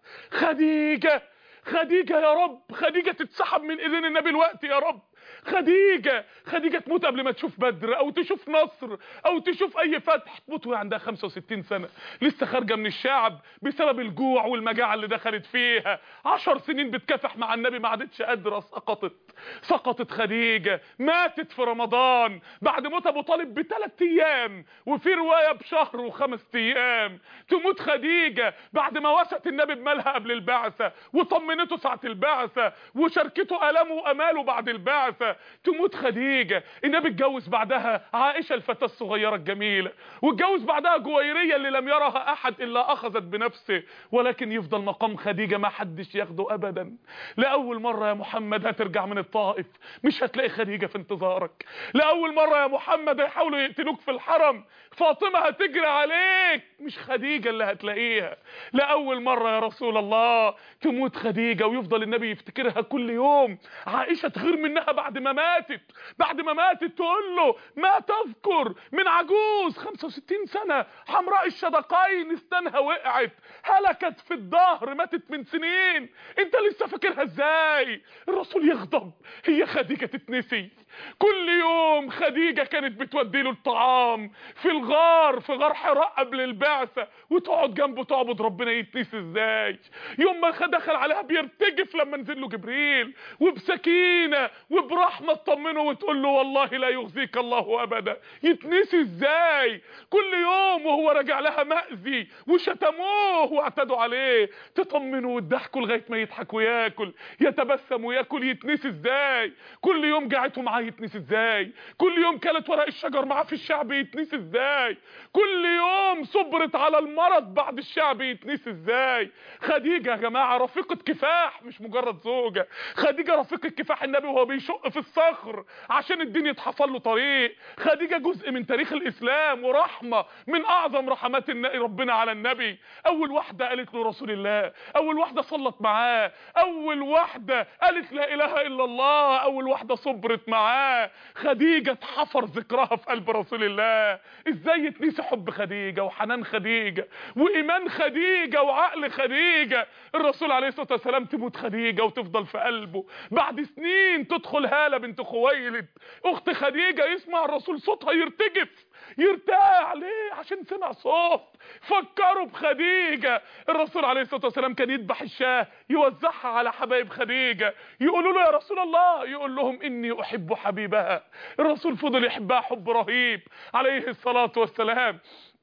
خديجه خديجه يا رب خديجه تتسحب من ايدين النبي الوقت يا رب خديجة خديجة تموت قبل ما تشوف بدر او تشوف نصر او تشوف اي فتح تموت وهي عندها 65 سنة لسه خارجة من الشعب بسبب الجوع والمجاعة اللي دخلت فيها عشر سنين بتكافح مع النبي ما عادتش قادرة سقطت سقطت خديجة ماتت في رمضان بعد موت ابو طالب بثلاث ايام وفي رواية بشهر وخمس ايام تموت خديجة بعد ما وست النبي بمالها قبل البعثة وطمنته ساعة البعثة وشاركته الامه واماله بعد البعثة البعثة تموت خديجة النبي اتجوز بعدها عائشة الفتاة الصغيرة الجميلة واتجوز بعدها جويرية اللي لم يرها احد الا اخذت بنفسه ولكن يفضل مقام خديجة ما حدش ياخده ابدا لأول مرة يا محمد هترجع من الطائف مش هتلاقي خديجة في انتظارك لأول مرة يا محمد هيحاولوا يقتلوك في الحرم فاطمة هتجري عليك مش خديجة اللي هتلاقيها لأول مرة يا رسول الله تموت خديجة ويفضل النبي يفتكرها كل يوم عائشة تغير منها بعد ما ماتت بعد ما ماتت تقول له ما تذكر من عجوز 65 سنة حمراء الشدقين استنها وقعت هلكت في الظهر ماتت من سنين انت لسه فاكرها ازاي الرسول يغضب هي خديجة تتنسي كل يوم خديجة كانت بتودي له الطعام في الغار في غار حراء قبل البعثة وتقعد جنبه تعبد ربنا يتنسي ازاي يوم ما دخل عليها بيرتجف لما نزل له جبريل وبسكينة وبرحمة تطمنه وتقول له والله لا يخزيك الله ابدا يتنسي ازاي كل يوم وهو راجع لها مأذي وشتموه واعتدوا عليه تطمنه وتضحكوا لغايه ما يضحك وياكل يتبسم وياكل يتنسي ازاي كل يوم قعدته معاه يتنسي ازاي كل يوم كلت ورق الشجر معاه في الشعب يتنسي ازاي كل يوم صبرت على المرض بعد الشعب يتنسي ازاي خديجه يا جماعه رفيقه كفاح مش مجرد زوجه خديجه رفيقه كفاح النبي وهو بيشق في الصخر عشان الدين يتحصل له طريق خديجه جزء من تاريخ الاسلام ورحمه من اعظم رحمات ربنا على النبي اول واحده قالت له رسول الله اول واحده صلت معاه اول واحده قالت لا اله الا الله اول واحده صبرت معاه خديجه اتحفر ذكرها في قلب رسول الله ازاي يتنسي حب خديجه وحنان خديجه وايمان خديجه وعقل خديجه الرسول عليه الصلاه والسلام تموت خديجه وتفضل في قلبه بعد سنين تدخل هاله بنت خويلد اخت خديجه يسمع الرسول صوتها يرتجف يرتاع ليه عشان سمع صوت فكروا بخديجة الرسول عليه الصلاة والسلام كان يذبح الشاه يوزعها على حبايب خديجة يقولوا له يا رسول الله يقول لهم إني أحب حبيبها الرسول فضل يحبها حب رهيب عليه الصلاة والسلام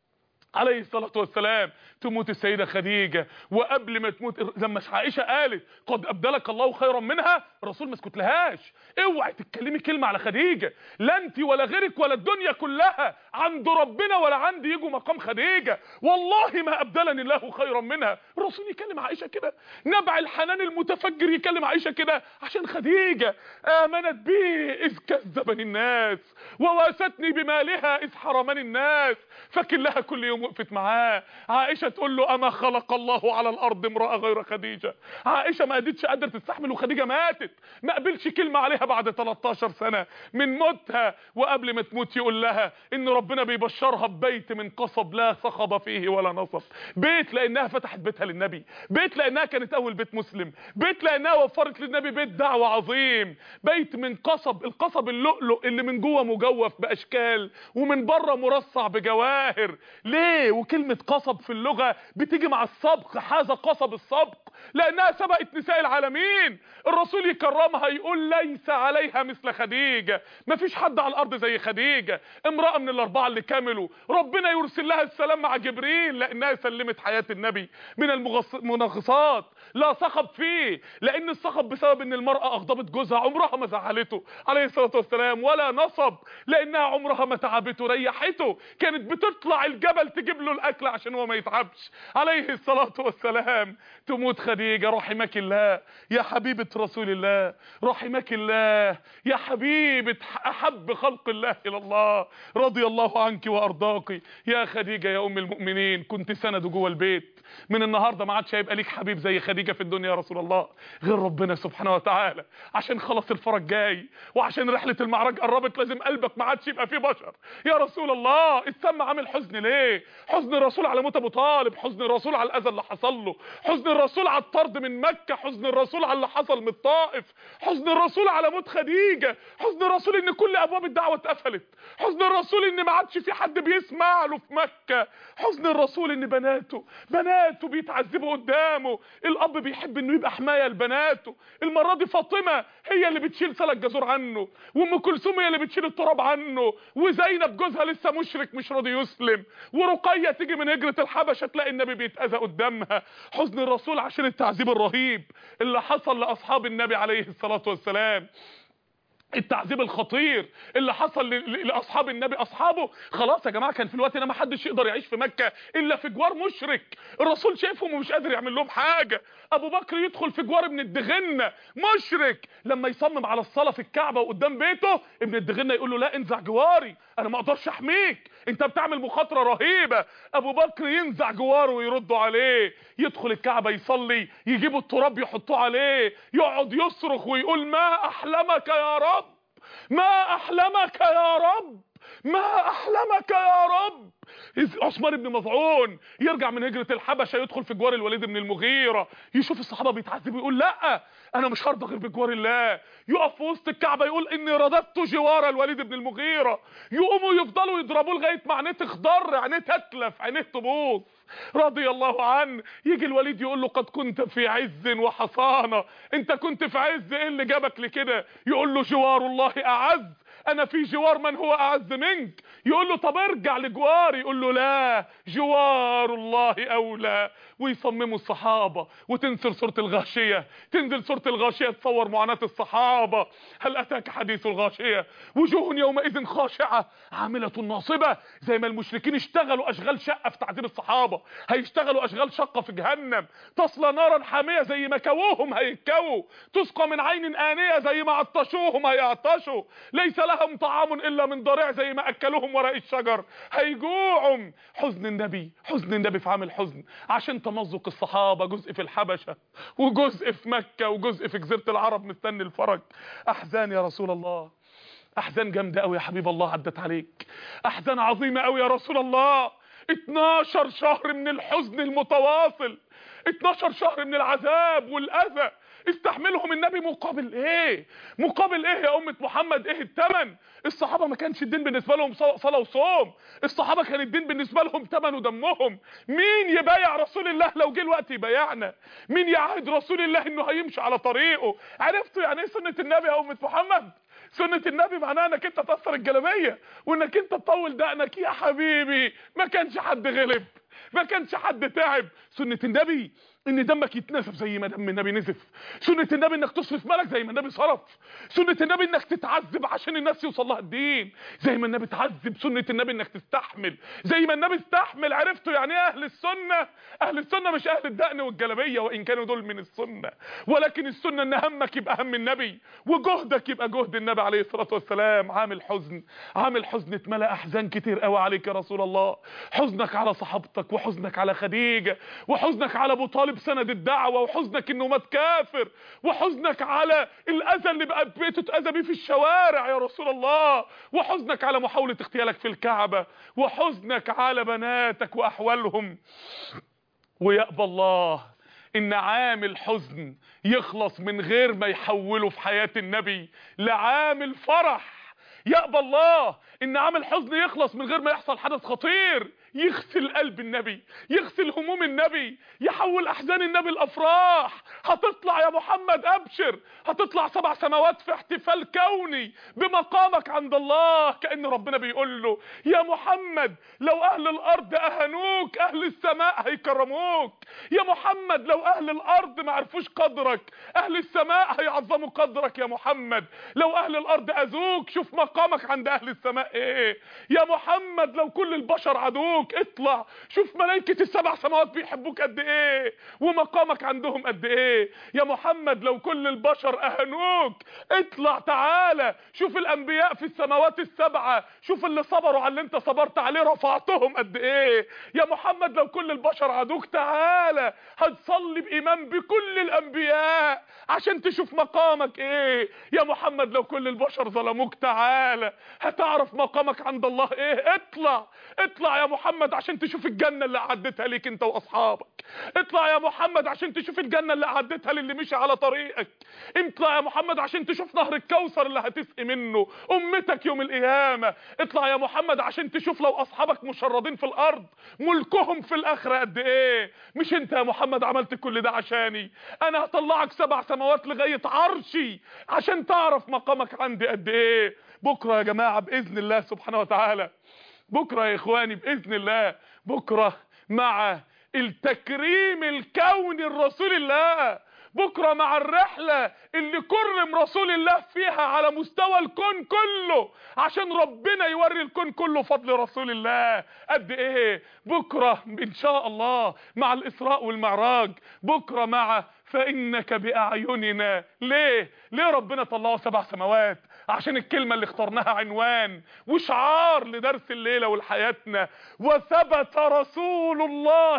عليه الصلاة والسلام تموت السيدة خديجة وقبل ما تموت لما عائشة قالت قد أبدلك الله خيرا منها الرسول ما اسكت لهاش اوعي تتكلمي كلمة على خديجة لا انت ولا غيرك ولا الدنيا كلها عند ربنا ولا عندي يجوا مقام خديجة والله ما أبدلني الله خيرا منها الرسول يكلم عائشة كده نبع الحنان المتفجر يكلم عائشة كده عشان خديجة آمنت بي إذ كذبني الناس وواستني بمالها إذ حرمني الناس فكن لها كل يوم وقفت معاه عائشة تقول له أما خلق الله على الأرض امرأة غير خديجة عائشة ما قدتش قادرة تستحمل وخديجة ماتت ما قبلش كلمة عليها بعد 13 سنة من موتها وقبل ما تموت يقول لها إن ربنا بيبشرها ببيت من قصب لا صخب فيه ولا نصب بيت لأنها فتحت بيتها للنبي بيت لأنها كانت أول بيت مسلم بيت لأنها وفرت للنبي بيت دعوة عظيم بيت من قصب القصب اللؤلؤ اللي من جوه مجوف بأشكال ومن بره مرصع بجواهر ليه وكلمة قصب في اللغة بتيجي مع السبق هذا قصب السبق لانها سبقت نساء العالمين الرسول يكرمها يقول ليس عليها مثل خديجة مفيش حد على الارض زي خديجة امرأة من الاربعة اللي كملوا ربنا يرسل لها السلام مع جبريل لانها سلمت حياة النبي من المنغصات لا صخب فيه لان الصخب بسبب ان المرأة اغضبت جوزها عمرها ما زعلته عليه الصلاة والسلام ولا نصب لانها عمرها ما تعبته ريحته كانت بتطلع الجبل تجيب له الاكل عشان هو ما يتعبش عليه الصلاة والسلام تموت خديجة رحمك الله يا حبيبة رسول الله رحمك الله يا حبيبة أحب خلق الله إلى الله رضي الله عنك وأرضاك يا خديجة يا أم المؤمنين كنت سند جوه البيت من النهاردة ما عادش هيبقى ليك حبيب زي خديجة في الدنيا يا رسول الله غير ربنا سبحانه وتعالى عشان خلص الفرج جاي وعشان رحلة المعراج قربت لازم قلبك ما عادش يبقى فيه بشر يا رسول الله السم عامل حزن ليه حزن الرسول على موت ابو طالب حزن الرسول على الاذى اللي حصل له حزن الرسول على الطرد من مكة حزن الرسول على اللي حصل من الطائف حزن الرسول على موت خديجة حزن الرسول ان كل ابواب الدعوة اتقفلت حزن الرسول ان ما عادش في حد بيسمع له في مكة حزن الرسول ان بناته بناته بيتعذبوا قدامه الاب بيحب انه يبقى حماية لبناته المرة دي فاطمة هي اللي بتشيل سلة الجزور عنه وام كلثوم هي اللي بتشيل التراب عنه وزينب جوزها لسه مشرك مش راضي يسلم ورقية تيجي من هجرة الحبشة تلاقي النبي بيتأذى قدامها حزن الرسول عشان التعذيب الرهيب اللي حصل لاصحاب النبي عليه الصلاة والسلام التعذيب الخطير اللي حصل ل- ل- لاصحاب النبي اصحابه خلاص يا جماعه كان في الوقت ده ما حدش يقدر يعيش في مكه الا في جوار مشرك الرسول شايفهم ومش قادر يعمل لهم حاجه ابو بكر يدخل في جوار ابن الدغنه مشرك لما يصمم على الصلاه في الكعبه وقدام بيته ابن الدغنه يقول له لا انزع جواري انا ما اقدرش احميك انت بتعمل مخاطره رهيبه ابو بكر ينزع جواره ويردوا عليه يدخل الكعبه يصلي يجيبوا التراب يحطوه عليه يقعد يصرخ ويقول ما احلمك يا رب ما احلمك يا رب ما احلمك يا رب إذ عثمان بن مظعون يرجع من هجرة الحبشة يدخل في جوار الوليد بن المغيرة يشوف الصحابة بيتعذبوا يقول لا انا مش هرضى غير بجوار الله يقف في وسط الكعبة يقول اني رددت جوار الوليد بن المغيرة يقوموا يفضلوا يضربوه لغاية ما عينيه تخضر عينيه تتلف عينيه تبوظ رضي الله عنه يجي الوليد يقول له قد كنت في عز وحصانة انت كنت في عز ايه اللي جابك لكده يقول له جوار الله اعز انا في جوار من هو اعز منك يقول له طب ارجع لجواري يقول له لا جوار الله اولى ويصمموا الصحابه وتنزل سوره الغاشيه تنزل سوره الغاشيه تصور معاناه الصحابه هل اتاك حديث الغاشيه وجوه يومئذ خاشعه عامله ناصبه زي ما المشركين اشتغلوا اشغال شقه في تعذيب الصحابه هيشتغلوا اشغال شقه في جهنم تصلى نارا حاميه زي ما كووهم هيتكووا تسقى من عين انيه زي ما عطشوهم هيعطشوا ليس لهم طعام الا من ضريع زي ما اكلوهم ورق الشجر هيجوعوا حزن النبي حزن النبي في عام الحزن عشان تمزق الصحابه جزء في الحبشه وجزء في مكه وجزء في جزيره العرب مستني الفرج احزان يا رسول الله احزان جامده قوي يا حبيب الله عدت عليك احزان عظيمه قوي يا رسول الله 12 شهر من الحزن المتواصل 12 شهر من العذاب والاذى استحملهم النبي مقابل ايه مقابل ايه يا امه محمد ايه الثمن الصحابه ما كانش الدين بالنسبه لهم ص- صلاه وصوم الصحابه كان الدين بالنسبه لهم ثمن ودمهم مين يبايع رسول الله لو جه الوقت يبايعنا مين يعهد رسول الله انه هيمشي على طريقه عرفتوا يعني ايه سنه النبي يا امه محمد سنة النبي معناها انك انت تأثر الجلابية وانك انت تطول دقنك يا حبيبي ما كانش حد غلب ما كانش حد تعب سنة النبي ان دمك يتنزف زي ما دم النبي نزف سنة النبي انك تصرف مالك زي ما النبي صرف سنة النبي انك تتعذب عشان الناس يوصل لها الدين زي ما النبي اتعذب سنة النبي انك تستحمل زي ما النبي استحمل عرفتوا يعني ايه اهل السنة اهل السنة مش اهل الدقن والجلابية وان كانوا دول من السنة ولكن السنة ان همك يبقى هم النبي وجهدك يبقى جهد النبي عليه الصلاة والسلام عامل حزن عامل حزن اتملى احزان كتير قوي عليك يا رسول الله حزنك على صحابتك وحزنك على خديجة وحزنك على ابو طالب سند الدعوة وحزنك انه مات كافر وحزنك على الاذى اللي بقى بقيتوا تأذى بيه في الشوارع يا رسول الله وحزنك على محاولة اغتيالك في الكعبة وحزنك على بناتك واحوالهم ويأبى الله ان عام الحزن يخلص من غير ما يحوله في حياة النبي لعام الفرح يأبى الله ان عام الحزن يخلص من غير ما يحصل حدث خطير يغسل قلب النبي يغسل هموم النبي يحول احزان النبي الافراح هتطلع يا محمد ابشر هتطلع سبع سماوات في احتفال كوني بمقامك عند الله كأن ربنا بيقول له يا محمد لو اهل الارض اهنوك اهل السماء هيكرموك يا محمد لو اهل الارض ما عرفوش قدرك اهل السماء هيعظموا قدرك يا محمد لو اهل الارض اذوك شوف مقامك عند اهل السماء ايه يا محمد لو كل البشر عدوك اطلع شوف ملائكة السبع سماوات بيحبوك قد ايه ومقامك عندهم قد ايه يا محمد لو كل البشر اهنوك اطلع تعالى شوف الانبياء في السماوات السبعة شوف اللي صبروا على اللي انت صبرت عليه رفعتهم قد ايه يا محمد لو كل البشر عدوك تعالى هتصلي بإيمان بكل الانبياء عشان تشوف مقامك ايه يا محمد لو كل البشر ظلموك تعالى هتعرف مقامك عند الله ايه اطلع اطلع يا محمد عشان تشوف الجنة اللي اعدتها ليك انت واصحابك اطلع يا محمد عشان تشوف الجنة اللي اعدتها للي مشي على طريقك اطلع يا محمد عشان تشوف نهر الكوثر اللي هتسقي منه امتك يوم القيامة اطلع يا محمد عشان تشوف لو اصحابك مشردين في الارض ملكهم في الاخرة قد ايه مش انت يا محمد عملت كل ده عشاني انا هطلعك سبع سماوات لغاية عرشي عشان تعرف مقامك عندي قد ايه بكرة يا جماعة باذن الله سبحانه وتعالى بكرة يا اخواني باذن الله بكرة مع التكريم الكوني لرسول الله بكرة مع الرحلة اللي كرم رسول الله فيها على مستوى الكون كله عشان ربنا يوري الكون كله فضل رسول الله قد ايه بكرة ان شاء الله مع الاسراء والمعراج بكرة مع فانك باعيننا ليه ليه ربنا طلعه سبع سماوات عشان الكلمة اللي اخترناها عنوان وشعار لدرس الليلة ولحياتنا وثبت رسول الله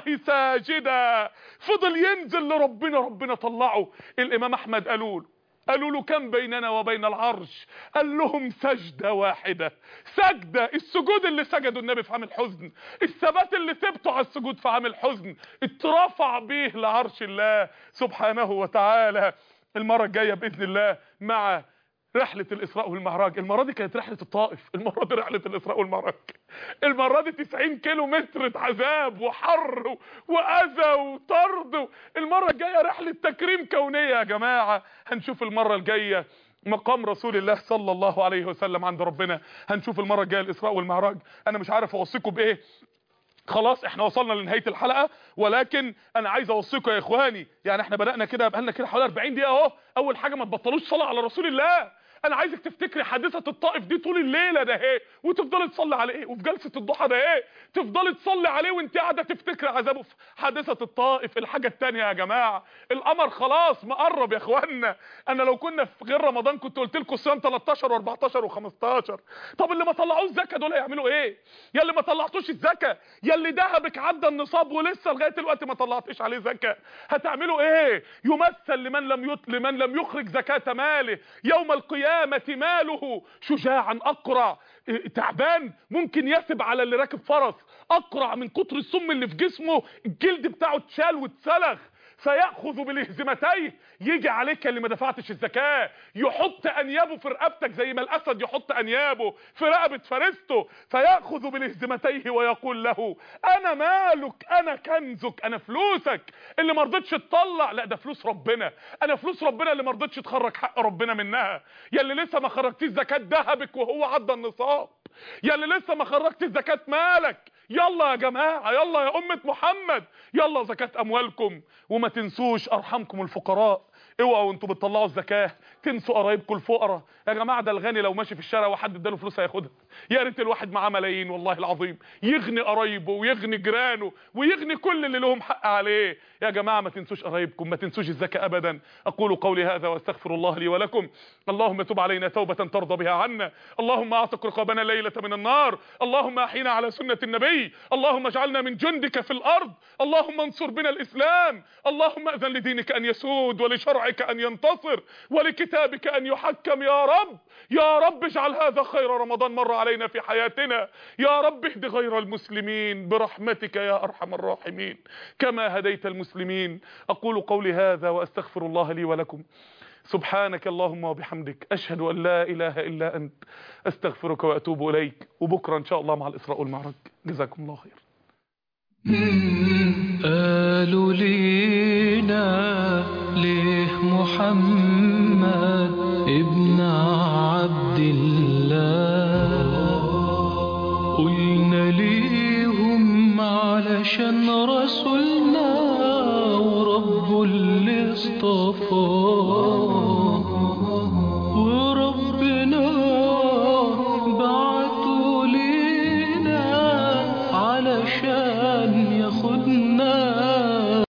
ساجدا فضل ينزل لربنا ربنا طلعه الامام احمد قالوا له قالوا له كم بيننا وبين العرش قال لهم سجدة واحدة سجدة السجود اللي سجدوا النبي في عام الحزن الثبات اللي ثبتوا على السجود في عام الحزن اترفع به لعرش الله سبحانه وتعالى المرة الجاية بإذن الله مع رحلة الإسراء والمعراج المرة دي كانت رحلة الطائف المرة دي رحلة الإسراء والمعراج المرة دي 90 كيلو متر عذاب وحر وأذى وطرد المرة الجاية رحلة تكريم كونية يا جماعة هنشوف المرة الجاية مقام رسول الله صلى الله عليه وسلم عند ربنا هنشوف المرة الجاية الإسراء والمعراج أنا مش عارف أوصيكم بإيه خلاص احنا وصلنا لنهايه الحلقه ولكن انا عايز اوصيكم يا اخواني يعني احنا بدانا كده بقالنا كده حوالي 40 دقيقه اهو اول حاجه ما تبطلوش صلاه على رسول الله انا عايزك تفتكري حادثه الطائف دي طول الليله ده اهي وتفضلي تصلي عليه وفي جلسه الضحى ده اهي تفضلي تصلي عليه وانت قاعده تفتكري عذابه في حادثه الطائف الحاجه الثانيه يا جماعه القمر خلاص مقرب يا اخوانا انا لو كنا في غير رمضان كنت قلت لكم صيام 13 و14 و15 طب اللي ما طلعوش زكاه دول هيعملوا ايه يا اللي ما طلعتوش الزكاه يا اللي ذهبك عدى النصاب ولسه لغايه دلوقتي ما طلعتش عليه زكاه هتعملوا ايه يمثل لمن لم يط... لمن لم يخرج زكاه ماله يوم القيامه ماله شجاعا اقرع إيه، تعبان ممكن يثب على اللي راكب فرس اقرع من كتر السم اللي في جسمه الجلد بتاعه اتشال واتسلخ فيأخذ بالهزمتين يجي عليك اللي ما دفعتش الزكاة يحط أنيابه في رقبتك زي ما الأسد يحط أنيابه في رقبة فريسته فيأخذ بالهزمتيه ويقول له أنا مالك أنا كنزك أنا فلوسك اللي ما رضتش تطلع لا ده فلوس ربنا أنا فلوس ربنا اللي ما رضتش تخرج حق ربنا منها يا اللي لسه ما خرجتيش زكاة ذهبك وهو عدى النصاب يا اللي لسه ما خرجتش زكاة مالك يلا يا جماعة يلا يا أمة محمد يلا زكاة أموالكم وما تنسوش أرحمكم الفقراء اوعوا انتوا بتطلعوا الزكاه تنسوا قرايبكم الفقراء يا جماعه ده الغني لو ماشي في الشارع وحد اداله فلوس هياخدها يا ريت الواحد معاه ملايين والله العظيم يغني قرايبه ويغني جيرانه ويغني كل اللي لهم حق عليه يا جماعه ما تنسوش قرايبكم ما تنسوش الزكاه ابدا اقول قولي هذا واستغفر الله لي ولكم اللهم تب علينا توبه ترضى بها عنا اللهم اعتق رقابنا ليله من النار اللهم احينا على سنه النبي اللهم اجعلنا من جندك في الارض اللهم انصر بنا الاسلام اللهم اذن لدينك ان يسود ولشرعك ان ينتصر ولكتابك ان يحكم يا رب يا رب اجعل هذا خير رمضان مر علينا في حياتنا يا رب اهد غير المسلمين برحمتك يا ارحم الراحمين كما هديت المسلمين اقول قولي هذا واستغفر الله لي ولكم سبحانك اللهم وبحمدك اشهد ان لا اله الا انت استغفرك واتوب اليك وبكره ان شاء الله مع الاسراء والمعراج جزاكم الله خير قالوا لينا ليه محمد ابن عبد الله قلنا ليهم علشان رسولنا ورب اللي اصطفى